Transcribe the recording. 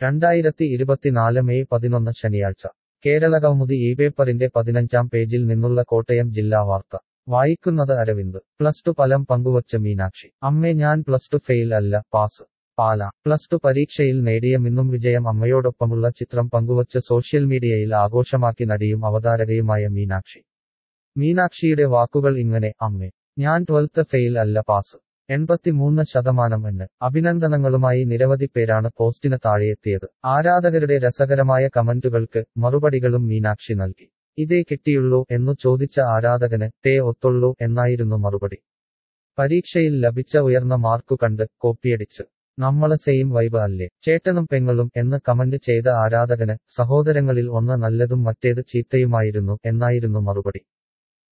രണ്ടായിരത്തി ഇരുപത്തിനാല് മെയ് പതിനൊന്ന് ശനിയാഴ്ച കേരള കൗമുദി ഈ പേപ്പറിന്റെ പതിനഞ്ചാം പേജിൽ നിന്നുള്ള കോട്ടയം ജില്ലാ വാർത്ത വായിക്കുന്നത് അരവിന്ദ് പ്ലസ് ടു ഫലം പങ്കുവച്ച മീനാക്ഷി അമ്മേ ഞാൻ പ്ലസ് ടു ഫെയിൽ അല്ല പാസ് പാല പ്ലസ് ടു പരീക്ഷയിൽ നേടിയ മിന്നും വിജയം അമ്മയോടൊപ്പമുള്ള ചിത്രം പങ്കുവച്ച് സോഷ്യൽ മീഡിയയിൽ ആഘോഷമാക്കി നടിയും അവതാരകയുമായ മീനാക്ഷി മീനാക്ഷിയുടെ വാക്കുകൾ ഇങ്ങനെ അമ്മേ ഞാൻ ട്വൽത്ത് ഫെയിൽ അല്ല പാസ് എൺപത്തിമൂന്ന് ശതമാനം എന്ന് അഭിനന്ദനങ്ങളുമായി നിരവധി പേരാണ് പോസ്റ്റിന് താഴെയെത്തിയത് ആരാധകരുടെ രസകരമായ കമന്റുകൾക്ക് മറുപടികളും മീനാക്ഷി നൽകി ഇതേ കിട്ടിയുള്ളൂ എന്നു ചോദിച്ച ആരാധകന് തേ ഒത്തുള്ളൂ എന്നായിരുന്നു മറുപടി പരീക്ഷയിൽ ലഭിച്ച ഉയർന്ന മാർക്കു കണ്ട് കോപ്പിയടിച്ച് നമ്മള് സെയിം വൈബ് അല്ലേ ചേട്ടനും പെങ്ങളും എന്ന് കമന്റ് ചെയ്ത ആരാധകന് സഹോദരങ്ങളിൽ ഒന്ന് നല്ലതും മറ്റേത് ചീത്തയുമായിരുന്നു എന്നായിരുന്നു മറുപടി